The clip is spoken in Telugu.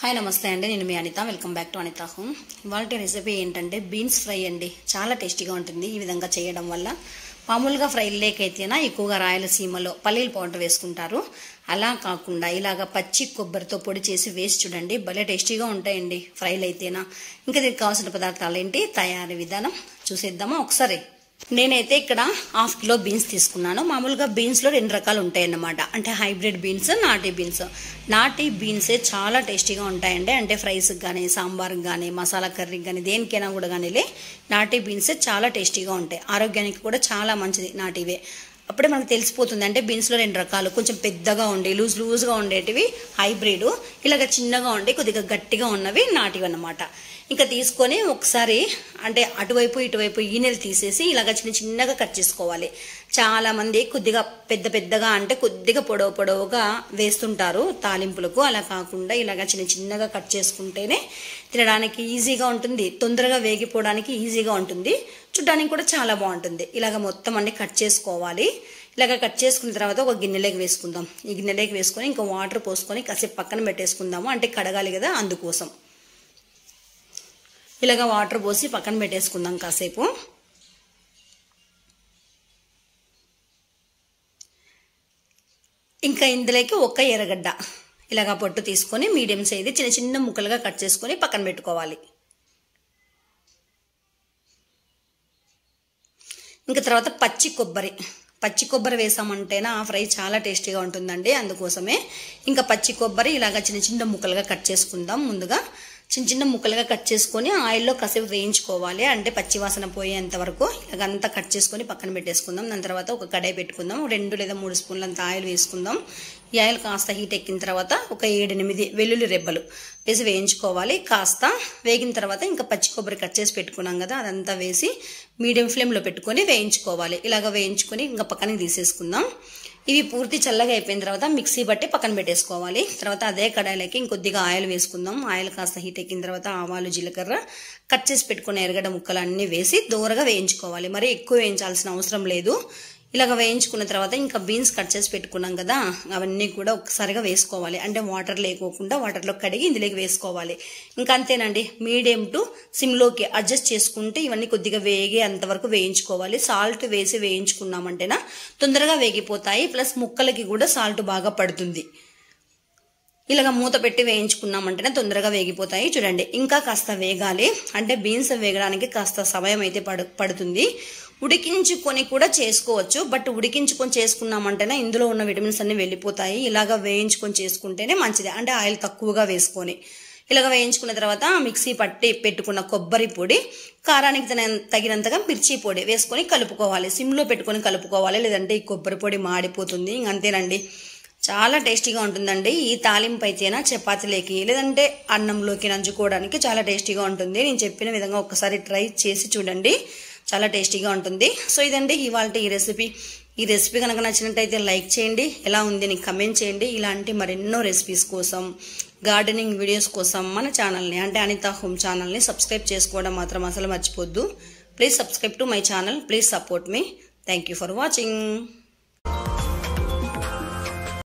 హాయ్ నమస్తే అండి నేను మీ Anitha welcome back to Anitha home ఇవాళ రెసిపీ ఏంటంటే బీన్స్ ఫ్రై అండి చాలా టేస్టీగా ఉంటుంది ఈ విధంగా చేయడం వల్ల మామూలుగా ఫ్రై లేకైతేనా ఎక్కువగా రాయలసీమలో పల్లీల పౌడర్ వేసుకుంటారు అలా కాకుండా ఇలాగ పచ్చి కొబ్బరితో పొడి చేసి వేసి చూడండి భలే టేస్టీగా ఉంటాయండి ఫ్రైలు అయితేనా ఇంకా దీనికి కావాల్సిన పదార్థాలు ఏంటి తయారీ విధానం చూసేద్దామా ఒకసారి నేనైతే ఇక్కడ హాఫ్ కిలో బీన్స్ తీసుకున్నాను మామూలుగా బీన్స్లో రెండు రకాలు ఉంటాయన్నమాట అంటే హైబ్రిడ్ బీన్స్ నాటి బీన్స్ నాటి బీన్సే చాలా టేస్టీగా ఉంటాయండి అంటే ఫ్రైస్కి కానీ సాంబార్కి కానీ మసాలా కర్రీకి కానీ దేనికైనా కూడా కానీ నాటి బీన్సే చాలా టేస్టీగా ఉంటాయి ఆరోగ్యానికి కూడా చాలా మంచిది నాటివే అప్పుడే మనకు తెలిసిపోతుంది అంటే బీన్స్లో రెండు రకాలు కొంచెం పెద్దగా ఉండి లూజ్ లూజ్గా ఉండేటివి హైబ్రిడ్ ఇలాగ చిన్నగా ఉండి కొద్దిగా గట్టిగా ఉన్నవి నాటివి అన్నమాట ఇంకా తీసుకొని ఒకసారి అంటే అటువైపు ఇటువైపు ఈనెలు తీసేసి ఇలాగ చిన్న చిన్నగా కట్ చేసుకోవాలి చాలా మంది కొద్దిగా పెద్ద పెద్దగా అంటే కొద్దిగా పొడవు పొడవుగా వేస్తుంటారు తాలింపులకు అలా కాకుండా ఇలాగ చిన్న చిన్నగా కట్ చేసుకుంటేనే తినడానికి ఈజీగా ఉంటుంది తొందరగా వేగిపోవడానికి ఈజీగా ఉంటుంది చూడడానికి కూడా చాలా బాగుంటుంది ఇలాగ మొత్తం అన్ని కట్ చేసుకోవాలి ఇలాగ కట్ చేసుకున్న తర్వాత ఒక గిన్నెలోకి వేసుకుందాం ఈ గిన్నెలోకి వేసుకొని ఇంకా వాటర్ పోసుకొని కాసేపు పక్కన పెట్టేసుకుందాము అంటే కడగాలి కదా అందుకోసం ఇలాగ వాటర్ పోసి పక్కన పెట్టేసుకుందాం కాసేపు ఇంకా ఇందులోకి ఒక్క ఎర్రగడ్డ ఇలాగ పొట్టు తీసుకొని మీడియం సైజ్ చిన్న చిన్న ముక్కలుగా కట్ చేసుకొని పక్కన పెట్టుకోవాలి ఇంకా తర్వాత పచ్చి కొబ్బరి పచ్చి కొబ్బరి వేసామంటేనా ఆ ఫ్రై చాలా టేస్టీగా ఉంటుందండి అందుకోసమే ఇంకా పచ్చి కొబ్బరి ఇలాగ చిన్న చిన్న ముక్కలుగా కట్ చేసుకుందాం ముందుగా చిన్న చిన్న ముక్కలుగా కట్ చేసుకొని ఆయిల్లో కాసేపు వేయించుకోవాలి అంటే పచ్చి వాసన పోయేంత వరకు ఇలాగంతా కట్ చేసుకొని పక్కన పెట్టేసుకుందాం దాని తర్వాత ఒక కడాయి పెట్టుకుందాం రెండు లేదా మూడు స్పూన్లంత ఆయిల్ వేసుకుందాం ఈ ఆయిల్ కాస్త హీట్ ఎక్కిన తర్వాత ఒక ఏడెనిమిది వెల్లుల్లి రెబ్బలు వేసి వేయించుకోవాలి కాస్త వేగిన తర్వాత ఇంకా పచ్చి కొబ్బరి కట్ చేసి పెట్టుకున్నాం కదా అదంతా వేసి మీడియం ఫ్లేమ్లో పెట్టుకొని వేయించుకోవాలి ఇలాగ వేయించుకొని ఇంకా పక్కనకి తీసేసుకుందాం ఇవి పూర్తి చల్లగా అయిపోయిన తర్వాత మిక్సీ బట్టి పక్కన పెట్టేసుకోవాలి తర్వాత అదే కడాయిలోకి ఇంకొద్దిగా ఆయిల్ వేసుకుందాం ఆయిల్ కాస్త హీట్ ఎక్కిన తర్వాత ఆవాలు జీలకర్ర కట్ చేసి పెట్టుకున్న ఎరగడ్డ ముక్కలు అన్నీ వేసి దూరగా వేయించుకోవాలి మరి ఎక్కువ వేయించాల్సిన అవసరం లేదు ఇలాగ వేయించుకున్న తర్వాత ఇంకా బీన్స్ కట్ చేసి పెట్టుకున్నాం కదా అవన్నీ కూడా ఒకసారిగా వేసుకోవాలి అంటే వాటర్ లేకోకుండా వాటర్లో కడిగి ఇందులోకి వేసుకోవాలి ఇంకా అంతేనండి మీడియం టు సిమ్లోకి అడ్జస్ట్ చేసుకుంటే ఇవన్నీ కొద్దిగా వేగే అంతవరకు వేయించుకోవాలి సాల్ట్ వేసి వేయించుకున్నామంటేనా తొందరగా వేగిపోతాయి ప్లస్ ముక్కలకి కూడా సాల్ట్ బాగా పడుతుంది ఇలాగ మూత పెట్టి వేయించుకున్నామంటేనే తొందరగా వేగిపోతాయి చూడండి ఇంకా కాస్త వేగాలి అంటే బీన్స్ వేగడానికి కాస్త సమయం అయితే పడు పడుతుంది ఉడికించుకొని కూడా చేసుకోవచ్చు బట్ ఉడికించుకొని చేసుకున్నామంటేనే ఇందులో ఉన్న విటమిన్స్ అన్ని వెళ్ళిపోతాయి ఇలాగ వేయించుకొని చేసుకుంటేనే మంచిది అంటే ఆయిల్ తక్కువగా వేసుకొని ఇలాగ వేయించుకున్న తర్వాత మిక్సీ పట్టి పెట్టుకున్న కొబ్బరి పొడి కారానికి తగినంతగా మిర్చి పొడి వేసుకొని కలుపుకోవాలి సిమ్లో పెట్టుకొని కలుపుకోవాలి లేదంటే ఈ కొబ్బరి పొడి మాడిపోతుంది ఇంకంతేనండి చాలా టేస్టీగా ఉంటుందండి ఈ తాలింపు అయితేనా చపాతీలోకి లేదంటే అన్నంలోకి నంచుకోవడానికి చాలా టేస్టీగా ఉంటుంది నేను చెప్పిన విధంగా ఒకసారి ట్రై చేసి చూడండి చాలా టేస్టీగా ఉంటుంది సో ఇదండి ఇవాళ ఈ రెసిపీ ఈ రెసిపీ కనుక నచ్చినట్టయితే లైక్ చేయండి ఎలా ఉంది అని కమెంట్ చేయండి ఇలాంటి మరెన్నో రెసిపీస్ కోసం గార్డెనింగ్ వీడియోస్ కోసం మన ఛానల్ని అంటే అనితా హోమ్ ఛానల్ని సబ్స్క్రైబ్ చేసుకోవడం మాత్రం అసలు మర్చిపోద్దు please subscribe to my channel please support మీ థ్యాంక్ యూ ఫర్ వాచింగ్